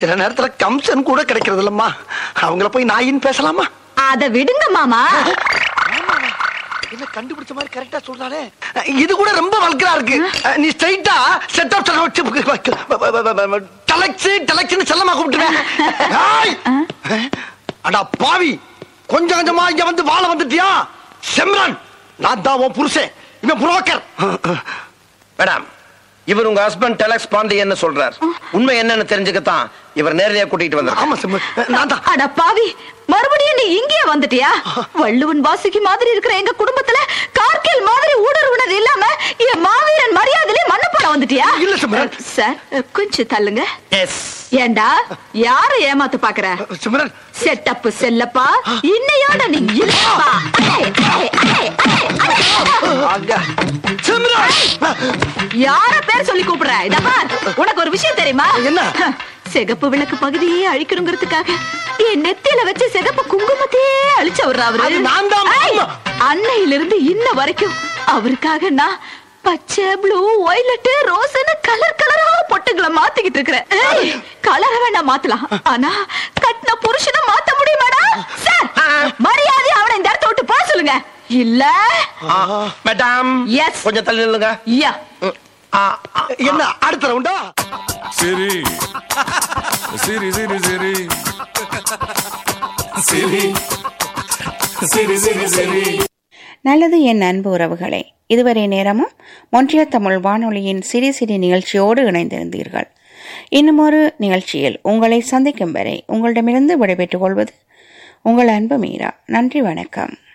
சில நேரத்துல கம்சன் கூட கிடைக்கிறது இல்லம்மா அவங்கள போய் நாயின்னு பேசலாமா அத விடுங்க மாமா என்ன கண்டுபிடிச்ச மாதிரி கரெக்டா சொல்றானே இது கூட ரொம்ப வல்கரா இருக்கு நீ ஸ்ட்ரைட்டா செட் ஆஃப் டலக்ஸ் டலக்ஸ்னு செல்லமா கூப்பிட்டுருவேன் ஏய்! அடா பாவி கொஞ்சம் கொஞ்சமா இங்க வந்து வாழ வந்துட்டியா செம்ரன் நான் தான் உன் புருஷன் இவன் புரோக்கர் மேடம் இவர் உங்க ஹஸ்பண்ட் டெலக்ஸ் பாண்டியன்னு சொல்றார் உண்மை என்னன்னு தெரிஞ்சுக்கத்தான் இவர் நேரடியா கூட்டிட்டு வந்தார் ஆமா செம்மன் நான் தான் அட பாவி மறுபடியும் நீ இங்கேயே வந்துட்டியா வள்ளுவன் வாசுகி மாதிரி இருக்கிற எங்க குடும்பத்துல கார்கில் மாதிரி ஊடுருவுனது இல்லாம என் மாவீரன் மரியாதையிலே மண்ணு போட வந்துட்டியா இல்ல சிம்ரன். சார் கொஞ்சம் தள்ளுங்க எஸ் ஏண்டா யார ஏமாத்த பாக்குற சிம்ரன் செட்டப் செல்லப்பா இன்னையோட நீ இல்லப்பா அடே, அடே, அடே, அடே, அடே. ஆக. சிம்ரன் யார பேர் சொல்லி கூப்பிடுற இத பார் உனக்கு ஒரு விஷயம் தெரியுமா என்ன? சிகப்பு விளக்கு பகுதியே அழிக்கணுங்கிறதுக்காக என் நெத்தியில வச்ச சிகப்பு குங்குமத்தையே அழிச்சு விடுறா அவரு அது நான் தான், ஏய், மாமா. அன்னையில இருந்து இன்ன வரைக்கும் அவருக்காக நான் பச்சை ப்ளூ ஒய்லட் ரோஸ்னு கலர் கலரா பொட்டுகளை மாத்திக்கிட்டு இருக்கிறேன் ஏய், கலரை வேணா மாத்தலாம் ஆனா கட்டின புருஷனை மாத்த முடியுமாடா சார் மரியாதை அவனை இந்த இடத்த விட்டு போக சொல்லுங்க இல்ல மேடம் Yes. கொஞ்சம் தள்ளி நில்லுங்க யா ம். ஆ, ஆ, என்ன அடுத்த ரவுண்டா Siri. Siri, Siri, Siri. Siri. Siri, Siri, Siri. நல்லது என் அன்பு உறவுகளே இதுவரை நேரமும் மொன்றிய தமிழ் வானொலியின் சிறி சிறி நிகழ்ச்சியோடு இணைந்திருந்தீர்கள் இன்னும் ஒரு நிகழ்ச்சியில் உங்களை சந்திக்கும் வரை உங்களிடமிருந்து விடைபெற்றுக் கொள்வது உங்கள் அன்பு மீரா நன்றி வணக்கம்